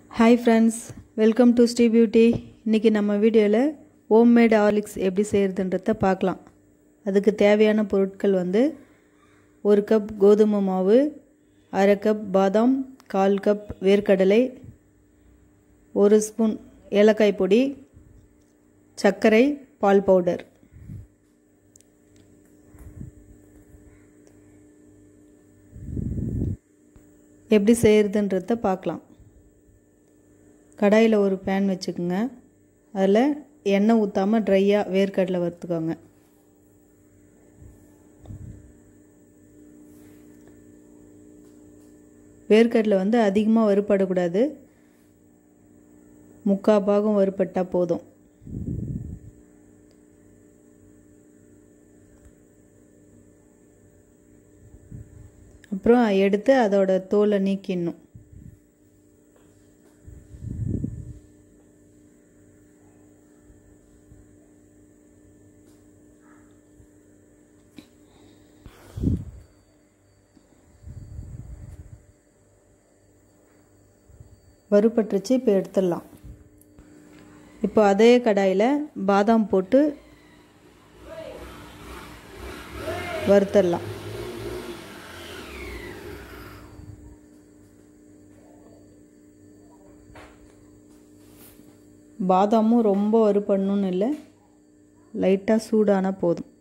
hi friends welcome to Sri beauty இன்றைக்கி நம்ம வீடியோவில் ஹோம்மேட் ஹார்லிக்ஸ் எப்படி செய்கிறதுன்றத பார்க்கலாம் அதுக்கு தேவையான பொருட்கள் வந்து ஒரு கப் கோதுமை மாவு அரை கப் பாதாம் கால் கப் வேர்க்கடலை ஒரு ஸ்பூன் ஏலக்காய் பொடி சர்க்கரை பால் பவுடர் எப்படி செய்கிறதுன்றத பார்க்கலாம் கடாயில் ஒரு பேன் வச்சுக்கோங்க அதில் எண்ணெய் ஊற்றாமல் ட்ரையாக வேர்க்கடலை வறுத்துக்கோங்க வேர்க்கடலை வந்து அதிகமாக வறுபடக்கூடாது முக்கால் பாகம் வறுபட்டால் போதும் அப்புறம் எடுத்து அதோட தோலை நீக்கிடணும் வறுபட்டுருச்சு இப்போ எடுத்துடலாம் இப்போ அதே கடாயில் பாதாம் போட்டு வறுத்தரலாம் பாதாமும் ரொம்ப வறுபடணும்னு இல்லை லைட்டாக சூடான போதும்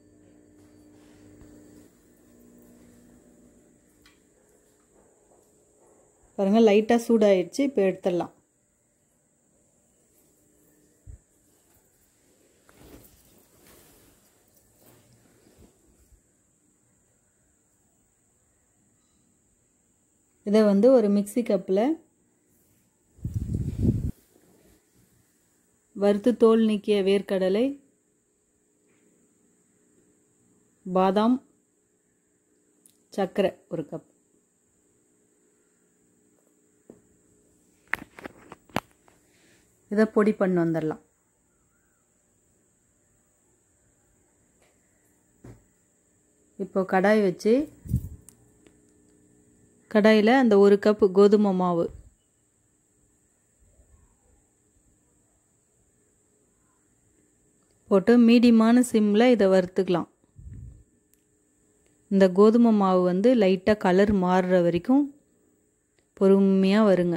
பாருங்கள் லைட்டாக சூடாயிடுச்சு இப்போ எடுத்துடலாம் இதை வந்து ஒரு மிக்சி கப்பில் வறுத்து தோல் நீக்கிய வேர்க்கடலை பாதாம் சர்க்கரை ஒரு கப் இதை பொடி பண்ணி வந்துடலாம் இப்போ கடாய் வச்சு கடாயில் அந்த ஒரு கப் கோதுமை மாவு போட்டு மீடியமான சிம்மில் இதை வறுத்துக்கலாம் இந்த கோதுமை மாவு வந்து லைட்டாக கலர் மாறுற வரைக்கும் பொறுமையாக வருங்க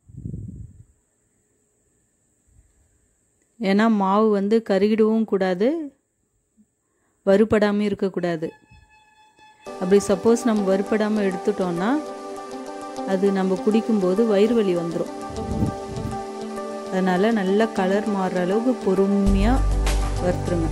ஏன்னா மாவு வந்து கருகிடவும் கூடாது வறுபடாமல் இருக்கக்கூடாது அப்படி சப்போஸ் நம்ம வறுபடாமல் எடுத்துட்டோன்னா அது நம்ம குடிக்கும்போது வயிறு வலி வந்துடும் அதனால் நல்லா கலர் மாறுற அளவுக்கு பொறுமையாக வறுத்துருங்க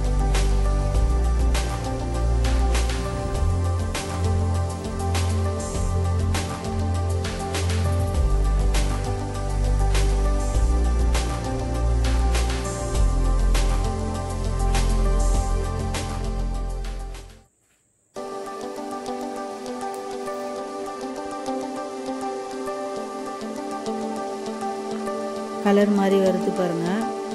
கலர் மாதிரி வருது பாருங்க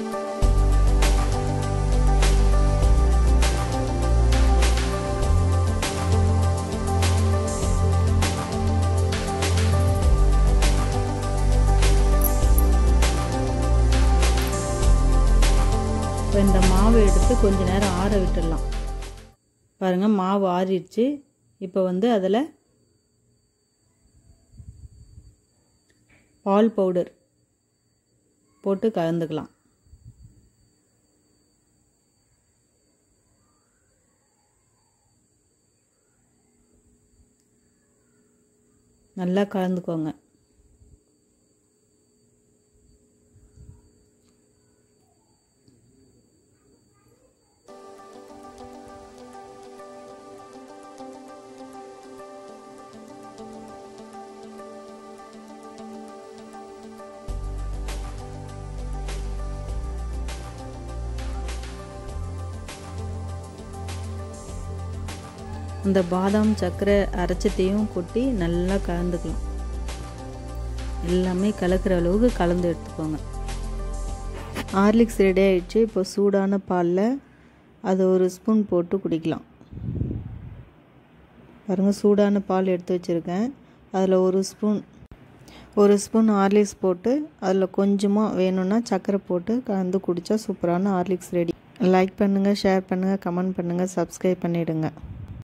இப்போ இந்த மாவு எடுத்து கொஞ்ச நேரம் ஆற விட்டுடலாம் பாருங்கள் மாவு ஆறிடுச்சு இப்போ வந்து அதில் பால் பவுடர் போட்டு கலந்துக்கலாம் நல்லா கலந்துக்கோங்க அந்த பாதாம் சர்க்கரை அரைச்சத்தையும் கொட்டி நல்லா கலந்துக்கலாம் எல்லாமே கலக்கிற அளவுக்கு கலந்து எடுத்துக்கோங்க ஹார்லிக்ஸ் ரெடி ஆகிடுச்சு இப்போ சூடான பாலில் அதை ஒரு ஸ்பூன் போட்டு குடிக்கலாம் பாருங்கள் சூடான பால் எடுத்து வச்சுருக்கேன் அதில் ஒரு ஸ்பூன் ஒரு ஸ்பூன் ஹார்லிக்ஸ் போட்டு அதில் கொஞ்சமாக வேணும்னா சர்க்கரை போட்டு கலந்து குடித்தா சூப்பரான ஹார்லிக்ஸ் ரெடி லைக் பண்ணுங்கள் ஷேர் பண்ணுங்கள் கமெண்ட் பண்ணுங்கள் சப்ஸ்கிரைப் பண்ணிவிடுங்க